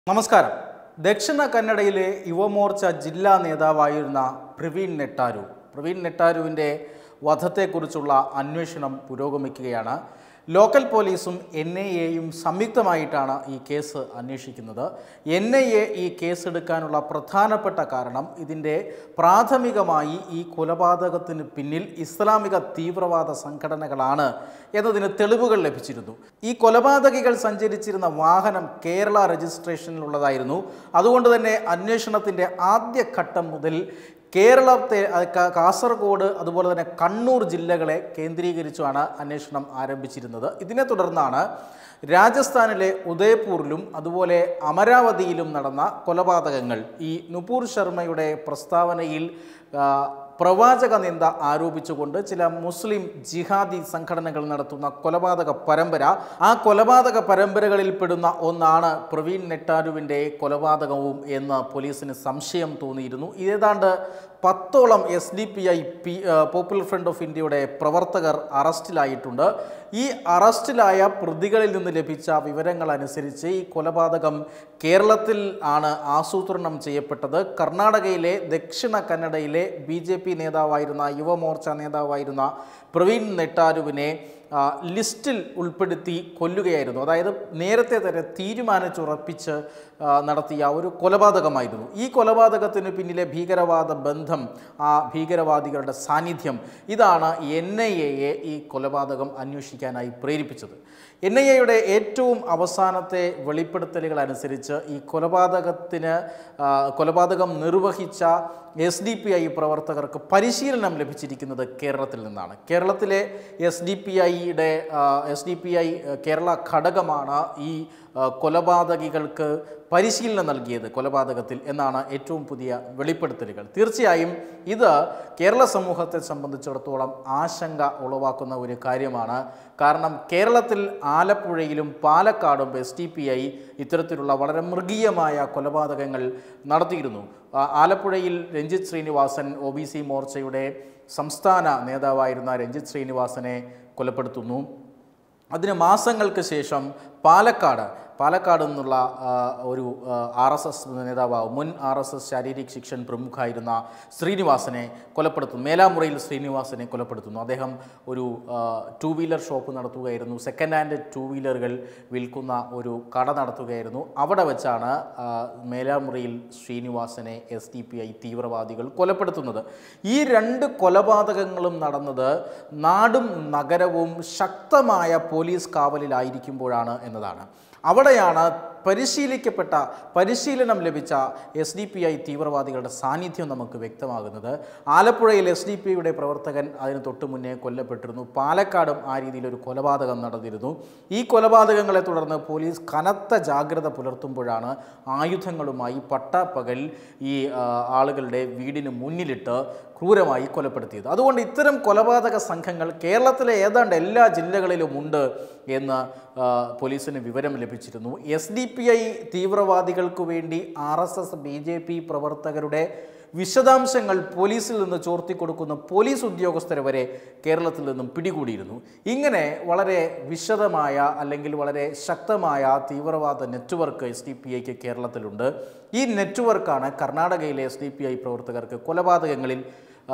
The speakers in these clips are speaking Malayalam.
നമസ്കാരം ദക്ഷിണ കന്നഡയിലെ യുവമോർച്ച ജില്ലാ നേതാവായിരുന്ന പ്രവീൺ നെട്ടാരു പ്രവീൺ നെട്ടാരുവിൻ്റെ വധത്തെക്കുറിച്ചുള്ള അന്വേഷണം പുരോഗമിക്കുകയാണ് ലോക്കൽ പോലീസും എൻ ഐ എയും സംയുക്തമായിട്ടാണ് ഈ കേസ് അന്വേഷിക്കുന്നത് എൻ ഐ എ ഈ കേസെടുക്കാനുള്ള പ്രധാനപ്പെട്ട കാരണം ഇതിൻ്റെ പ്രാഥമികമായി ഈ കൊലപാതകത്തിന് പിന്നിൽ ഇസ്ലാമിക തീവ്രവാദ സംഘടനകളാണ് എന്നതിന് തെളിവുകൾ ലഭിച്ചിരുന്നു ഈ കൊലപാതകികൾ സഞ്ചരിച്ചിരുന്ന വാഹനം കേരള രജിസ്ട്രേഷനിലുള്ളതായിരുന്നു അതുകൊണ്ട് തന്നെ അന്വേഷണത്തിൻ്റെ ആദ്യഘട്ടം മുതൽ കേരളത്തെ അത് കാ- കാസർഗോഡ് അതുപോലെ തന്നെ കണ്ണൂർ ജില്ലകളെ കേന്ദ്രീകരിച്ചുമാണ് അന്വേഷണം ആരംഭിച്ചിരുന്നത് ഇതിനെ തുടർന്നാണ് രാജസ്ഥാനിലെ ഉദയ്പൂരിലും അതുപോലെ അമരാവതിയിലും നടന്ന കൊലപാതകങ്ങൾ ഈ നുപൂർ ശർമ്മയുടെ പ്രസ്താവനയിൽ ആ, പ്രവാചക നിന്ദ ആരോപിച്ചുകൊണ്ട് ചില മുസ്ലിം ജിഹാദി സംഘടനകൾ നടത്തുന്ന കൊലപാതക പരമ്പര ആ കൊലപാതക പരമ്പരകളിൽ പെടുന്ന ഒന്നാണ് പ്രവീൺ നെട്ടാരുവിൻ്റെ കൊലപാതകവും എന്ന് പോലീസിന് സംശയം തോന്നിയിരുന്നു ഏതാണ്ട് പത്തോളം S D P I popular front ഫ്രണ്ട് ഓഫ് ഇന്ത്യയുടെ പ്രവർത്തകർ അറസ്റ്റിലായിട്ടുണ്ട് ഈ അറസ്റ്റിലായ പ്രതികളിൽ നിന്ന് ലഭിച്ച വിവരങ്ങൾ അനുസരിച്ച് ഈ കൊലപാതകം കേരളത്തിൽ ആണ് ആസൂത്രണം ചെയ്യപ്പെട്ടത് കർണാടകയിലെ ദക്ഷിണ കന്നഡയിലെ ബി ജെ പി നേതാവായിരുന്ന യുവമോർച്ച നേതാവായിരുന്ന പ്രവീൺ നെട്ടാരുവിനെ ആ, ലിസ്റ്റിൽ ഉൾപ്പെടുത്തി കൊല്ലുകയായിരുന്നു അതായത് നേരത്തെ തന്നെ തീരുമാനിച്ചുറപ്പിച്ച് ആ, നടത്തിയ ഒരു കൊലപാതകമായിരുന്നു ഈ കൊലപാതകത്തിന് പിന്നിലെ ഭീകരവാദ ബന്ധം ആ ഭീകരവാദികളുടെ സാന്നിധ്യം ഇതാണ് എൻ ഐ എയെ ഈ കൊലപാതകം അന്വേഷിക്കാനായി പ്രേരിപ്പിച്ചത് എൻ ഐ എയുടെ ഏറ്റവും അവസാനത്തെ വെളിപ്പെടുത്തലുകൾ അനുസരിച്ച് ഈ കൊലപാതകത്തിന് ആ, കൊലപാതകം നിർവഹിച്ച എസ് ഡി പി ഐ പ്രവർത്തകർക്ക് പരിശീലനം ലഭിച്ചിരിക്കുന്നത് കേരളത്തിൽ നിന്നാണ് കേരളത്തിലെ എസ് ഡി പി ഐയുടെ S D P I Kerala ഘടകമാണ് ഈ ആ, കൊലപാതകികൾക്ക് പരിശീലനം നൽകിയത് കൊലപാതകത്തിൽ എന്നാണ് ഏറ്റവും പുതിയ വെളിപ്പെടുത്തലുകൾ തീർച്ചയായും ഇത് കേരള സമൂഹത്തെ സംബന്ധിച്ചിടത്തോളം ആശങ്ക ഉളവാക്കുന്ന ഒരു കാര്യമാണ് കാരണം കേരളത്തിൽ ആലപ്പുഴയിലും പാലക്കാടും എസ് ടി പി ഐ ഇത്തരത്തിലുള്ള വളരെ മൃഗീയമായ കൊലപാതകങ്ങൾ നടത്തിയിരുന്നു ആ, ആലപ്പുഴയിൽ Ranjith Sreenivasan O B C മോർച്ചയുടെ സംസ്ഥാന നേതാവായിരുന്ന രഞ്ജിത്ത് ശ്രീനിവാസനെ കൊലപ്പെടുത്തുന്നു അതിന് മാസങ്ങൾക്ക് ശേഷം പാലക്കാട് പാലക്കാട് നിന്നുള്ള ആ, ഒരു ആർ എസ് എസ് നേതാവ് മുൻ ആർ എസ് എസ് ശാരീരിക് ശിക്ഷൻ പ്രമുഖായിരുന്ന ശ്രീനിവാസനെ കൊലപ്പെടുത്തുന്നു മേലാമുറയിൽ ശ്രീനിവാസനെ കൊലപ്പെടുത്തുന്നു അദ്ദേഹം ഒരു ടു വീലർ ഷോപ്പ് നടത്തുകയായിരുന്നു സെക്കൻഡ് ഹാൻഡ് ടു വീലറുകൾ വിൽക്കുന്ന ഒരു കട നടത്തുകയായിരുന്നു അവിടെ വെച്ചാണ് ആ, മേലാമുറയിൽ ശ്രീനിവാസനെ എസ് ഡി പി ഐ തീവ്രവാദികൾ കൊലപ്പെടുത്തുന്നത് ഈ രണ്ട് കൊലപാതകങ്ങളും നടന്നത് നാടും നഗരവും ശക്തമായ പോലീസ് കാവലിലായിരിക്കുമ്പോഴാണ് എന്നതാണ് അവിടെയാണ് പരിശീലിക്കപ്പെട്ട പരിശീലനം ലഭിച്ച എസ് ഡി പി ഐ തീവ്രവാദികളുടെ സാന്നിധ്യം നമുക്ക് വ്യക്തമാകുന്നത് ആലപ്പുഴയിൽ എസ് ഡി പി ഐയുടെ പ്രവർത്തകൻ അതിന് തൊട്ട് മുന്നേ കൊല്ലപ്പെട്ടിരുന്നു പാലക്കാടും ആ രീതിയിലൊരു കൊലപാതകം നടന്നിരുന്നു ഈ കൊലപാതകങ്ങളെ തുടർന്ന് പോലീസ് കനത്ത ജാഗ്രത പുലർത്തുമ്പോഴാണ് ആയുധങ്ങളുമായി പട്ടാപ്പകൽ ഈ ആ, ആളുകളുടെ വീടിന് മുന്നിലിട്ട് ക്രൂരമായി കൊലപ്പെടുത്തിയത് അതുകൊണ്ട് ഇത്തരം കൊലപാതക സംഘങ്ങൾ കേരളത്തിലെ ഏതാണ്ട് എല്ലാ ജില്ലകളിലും ഉണ്ട് എന്ന് ആ, പോലീസിന് വിവരം ലഭിച്ചിരുന്നു എസ് ഡി പി ഐ തീവ്രവാദികൾക്ക് വേണ്ടി R S S B J P പ്രവർത്തകരുടെ വിശദാംശങ്ങൾ പോലീസിൽ നിന്ന് ചോർത്തിക്കൊടുക്കുന്ന പോലീസ് ഉദ്യോഗസ്ഥരെ വരെ കേരളത്തിൽ നിന്നും പിടികൂടിയിരുന്നു ഇങ്ങനെ വളരെ വിശദമായ അല്ലെങ്കിൽ വളരെ ശക്തമായ തീവ്രവാദ നെറ്റ്വർക്ക് എസ് ഡി പി ഐക്ക് കേരളത്തിലുണ്ട് ഈ നെറ്റ്വർക്കാണ് കർണാടകയിലെ എസ് ഡി പി ഐ പ്രവർത്തകർക്ക് കൊലപാതകങ്ങളിൽ ആ,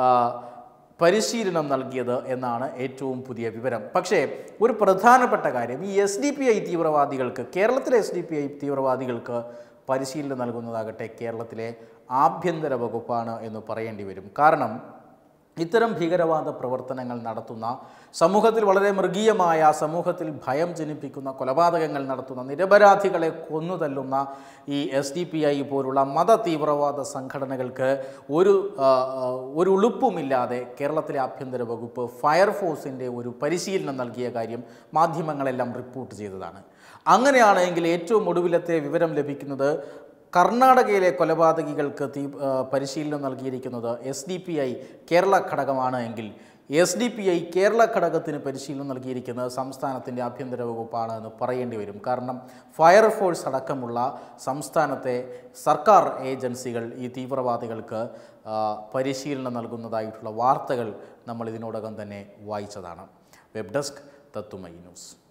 പരിശീലനം നൽകിയത് എന്നാണ് ഏറ്റവും പുതിയ വിവരം പക്ഷേ ഒരു പ്രധാനപ്പെട്ട കാര്യം ഈ എസ് ഡി പി ഐ തീവ്രവാദികൾക്ക് കേരളത്തിലെ എസ് ഡി പി ഐ തീവ്രവാദികൾക്ക് പരിശീലനം നൽകുന്നതാകട്ടെ കേരളത്തിലെ ആഭ്യന്തര വകുപ്പാണ് എന്ന് പറയേണ്ടി വരും കാരണം ഇത്തരം ഭീകരവാദ പ്രവർത്തനങ്ങൾ നടത്തുന്ന സമൂഹത്തിൽ വളരെ മൃഗീയമായ സമൂഹത്തിൽ ഭയം ജനിപ്പിക്കുന്ന കൊലപാതകങ്ങൾ നടത്തുന്ന നിരപരാധികളെ കൊന്നു തല്ലുന്ന ഈ എസ് ഡി പി ഐ പോലുള്ള മത തീവ്രവാദ സംഘടനകൾക്ക് ഒരു ആ, ആ, ഒരു ഉളുപ്പുമില്ലാതെ കേരളത്തിലെ ആഭ്യന്തര വകുപ്പ് ഫയർഫോഴ്സിൻ്റെ ഒരു പരിശീലനം നൽകിയ കാര്യം മാധ്യമങ്ങളെല്ലാം റിപ്പോർട്ട് ചെയ്തതാണ് അങ്ങനെയാണെങ്കിൽ ഏറ്റവും ഒടുവിലത്തെ വിവരം ലഭിക്കുന്നത് കർണാടകയിലെ കൊലപാതകികൾക്ക് തീ ആ, പരിശീലനം നൽകിയിരിക്കുന്നത് S D P I Kerala ഘടകമാണ് എങ്കിൽ S D P I Kerala ഘടകത്തിന് പരിശീലനം നൽകിയിരിക്കുന്നത് സംസ്ഥാനത്തിൻ്റെ ആഭ്യന്തര വകുപ്പാണ് എന്ന് പറയേണ്ടി വരും കാരണം ഫയർഫോഴ്സ് അടക്കമുള്ള സംസ്ഥാനത്തെ സർക്കാർ ഏജൻസികൾ ഈ തീവ്രവാദികൾക്ക് ആ, പരിശീലനം നൽകുന്നതായിട്ടുള്ള വാർത്തകൾ നമ്മൾ ഇതിനോടകം തന്നെ വായിച്ചതാണ് വെബ് ഡെസ്ക് തത്തുമൈ ന്യൂസ്